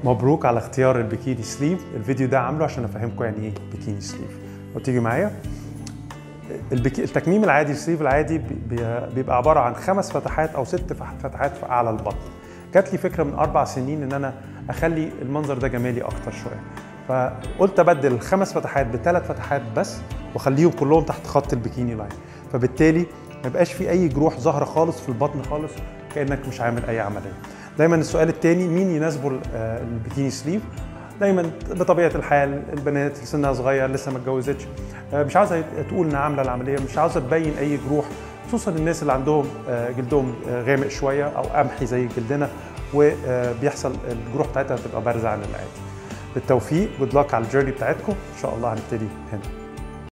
مبروك على اختيار البيكيني سليف الفيديو ده عامله عشان افهمكم يعني ايه بيكيني سليف وتيجي معايا البكي... التكميم العادي السليف العادي بي... بيبقى عباره عن خمس فتحات او ست فتحات في اعلى البطن جات لي فكره من اربع سنين ان انا اخلي المنظر ده جمالي اكتر شويه فقلت ابدل الخمس فتحات بثلاث فتحات بس واخليهم كلهم تحت خط البكيني لاين فبالتالي ما يبقاش في اي جروح ظاهره خالص في البطن خالص كانك مش عامل اي عمليه دايما السؤال الثاني مين يناسبه البكيني سليف دايما بطبيعه الحال البنات اللي سنها صغير لسه ما اتجوزتش مش عاوزه تقول انها عامله العمليه مش عاوزه تبين اي جروح خصوصا الناس اللي عندهم جلدهم غامق شويه او قمحي زي جلدنا وبيحصل الجروح بتاعتها بتبقى بارزه عن العادي بالتوفيق جود لك على الجيرني بتاعتكم ان شاء الله هنبتدي هنا